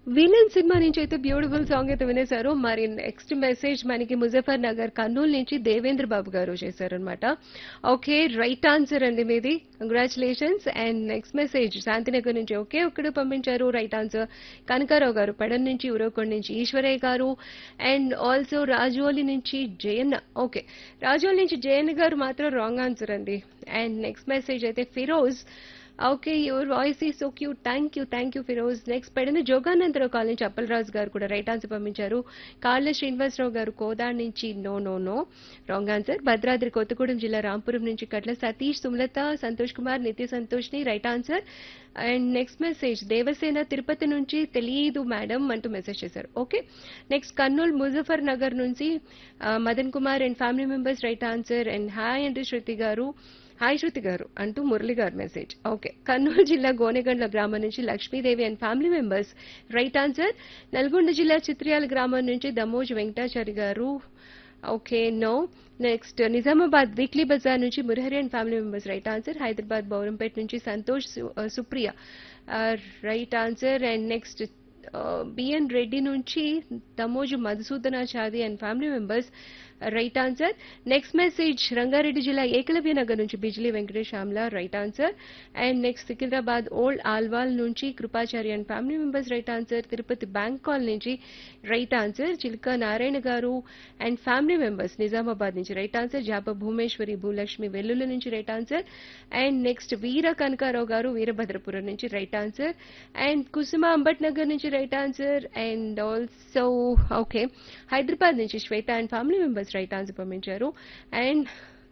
villain cinema నుంచి అయితే beautiful song అయితే వినేశారు మరి నెక్స్ట్ మెసేజ్ మనకి ముజఫర్ నగర్ కర్నూలు నుంచి దేవేంద్ర బాబు గారు చేశారనమాట ఓకే రైట్ ఆన్సర్ అండి మీది congratulations and next message Shantinagar నుంచి ఒకే ఒక్కడు పంపించారు రైట్ ఆన్సర్ కనకారావు గారు పెడన్ నుంచి ఉరవకొండ నుంచి ఈశ్వరయ్య గారు అండ్ ఆల్సో రాజోలి నుంచి జయన్న ఓకే రాజోలి నుంచి జయన్న గారు మాత్రం రాంగ్ ఆన్సర్ అండి అండ్ నెక్స్ట్ మెసేజ్ అయితే Firoz okay your voice is so cute thank you thank you Firoz next పడిన జోగానందరావు కాలనీ నుంచి అప్పలరాజు గారు కూడా రైట్ ఆన్సర్ పంపించారు కాళ్ళ శ్రీనివాసరావు గారు కోదాడ్ నుంచి no no no wrong answer Bhadradri Kothagudem జిల్లా రాంపురం నుంచి కట్ల సతీష్ సుమలత సంతోష్ కుమార్ నిత్య సంతోష్ని right answer and next message Devasena Tirupati నుంచి తెలియదు మేడం అంటూ మెసేజ్ చేశారు ఓకే నెక్స్ట్ కర్నూలు ముజఫర్ నగర్ నుంచి ఆ, Madan Kumar and family members right answer and hi అంటూ శృతి గారు హాయ్ శృతి గారు అంటూ మురళి గారు మెసేజ్ ఓకే కర్నూలు జిల్లా గోనెగండ్ల గ్రామం నుంచి Lakshmidevi and family members right answer Nalgonda జిల్లా చిత్రియాల గ్రామం నుంచి Damoj Venkatachari garu okay no next Nizamabad weekly Bazar నుంచి Murahari and family members right answer Hyderabad Bowrampet నుంచి సంతోష్ సు- ఆ, Supriya right answer and next BN Reddy నుంచి Damoju Madhusudanachari and family members right answer next message Rangareddy జిల్లా ఏకలవ్య నగర్ నుంచి Bijli Venkatesh Shyamala right answer and next Secunderabad old Alwal నుంచి Krupachari and family members right answer Tirupati bank call నుంచి right answer Chilka Narayana garu and family members Nizamabad నుంచి right answer Japa Bhumeshwari Bhulakshmi Vellulla నుంచి right answer and next Veera Kanakarao garu Veerabhadrapuram నుంచి right answer and Kusuma Ambat Nagar నుంచి right answer and also okay Hyderabad నుంచి Shweta and family members right answer పంపించారు and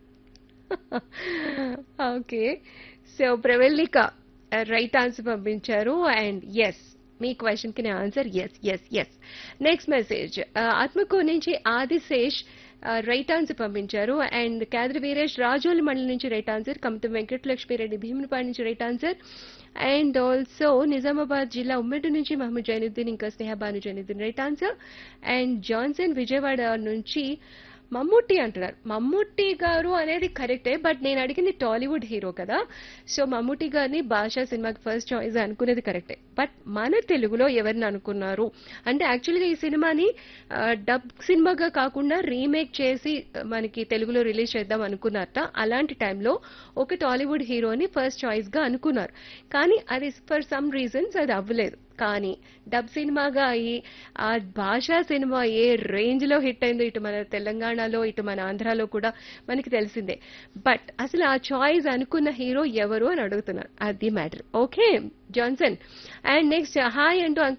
okay so Pravallika right answer పంపించారు and yes మీ question కి నా answer yes yes yes next message Atmakur నుంచి Adishesh right answer పంపించారు అండ్ కేంద్ర వీరేష్ రాజోలి మండలి నుంచి రైట్ ఆన్సర్ కమతం వెంకటలక్ష్మిరెడ్డి భీమునిపాడు నుంచి right answer and also Nizamabad జిల్లా ఉమ్మడి నుంచి మహమ్మద్ జైనుద్దీన్ ఇంకా Snehabanu Zainuddin right answer and Johnson Vijayawada నుంచి మమ్ముట్టి అంటున్నారు మమ్ముట్టి గారు అనేది కరెక్టే బట్ నేను అడిగింది టాలీవుడ్ హీరో కదా సో మమ్ముట్టి గారిని భాషా సినిమాకి ఫస్ట్ చాయిస్ అనుకునేది కరెక్టే బట్ మన తెలుగులో ఎవరిని అనుకున్నారు అంటే యాక్చువల్గా ఈ సినిమాని ఆ, డబ్ సినిమాగా కాకుండా రీమేక్ చేసి ఆ, మనకి తెలుగులో రిలీజ్ చేద్దాం అనుకున్నారట అలాంటి టైంలో ఒక టాలీవుడ్ హీరోని ఫస్ట్ చాయిస్ గా అనుకున్నారు కానీ అది ఫర్ సమ్ రీజన్స్ అది అవ్వలేదు కానీ డబ్ సినిమాగా అయ్యి ఆ భాషా సినిమా ఏ రేంజ్ లో హిట్ అయిందో ఇటు మన తెలంగాణలో ఇటు మన ఆంధ్రాలో కూడా మనకి తెలిసిందే బట్ అసలు ఆ చాయిస్ అనుకున్న హీరో ఎవరు అని అడుగుతున్నారు అది matter okay Johnson and next hi అంటూ